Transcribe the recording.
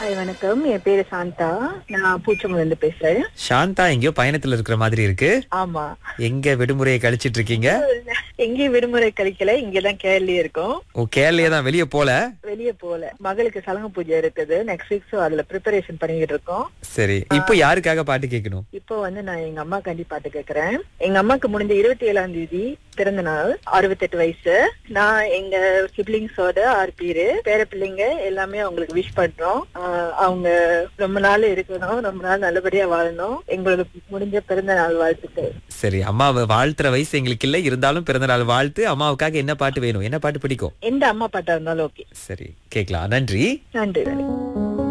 hi வணக்கம் என் பேரு சாந்தா நான் பூச்சமல இருந்து பேசுறேன் சாந்தா எங்கேயோ பயணத்துல இருக்கிற மாதிரி இருக்கு ஆமா எங்க விடுமுறையை கழிச்சிட்டு இருக்கீங்க எங்கேயும் விடுமுறை கழிக்கல இங்கதான் கேரளே இருக்கோம் ஓ கேரளையே தான் வெளியே போல வெளியே போல மகளுக்கு சலங்க பூஜை இருக்குது நெக்ஸ்ட் வீக் ஸோ அதுல ப்ரிப்பரேஷன் பண்ணிக்கிட்டு இருக்கோம் சரி இப்போ யாருக்காக பாட்டு கேட்கணும் இப்போ வந்து நான் எங்க அம்மா கண்டி பாட்டு கேக்குறேன் எங்க அம்மாக்கு முடிஞ்ச இருபத்தி ஏழாம் தேதி பிறந்த நாள் அறுபத்தெட்டு வயசு நான் எங்க சிப்ளிங்ஸோட ஆறு பேரு பேர பிள்ளைங்க எல்லாமே அவங்களுக்கு விஷ் பண்றோம் ஆஹ் அவங்க ரொம்ப நாள் இருக்கணும் ரொம்ப நாள் நல்லபடியா வாழணும் எங்களுக்கு முடிஞ்ச பிறந்த நாள் வாழ்த்துக்கள் சரி அம்மாவை வாழ்த்துற வயசு எங்களுக்கு இல்ல இருந்தாலும் பிறந்த நாள் வாழ்த்து அம்மாவுக்காக என்ன பாட்டு வேணும் என்ன பாட்டு பிடிக்கும் எந்த அம்மா பாட்டா இருந்தாலும் ஓகே சரி கேட்கலாம் நன்றி நன்றி நன்றி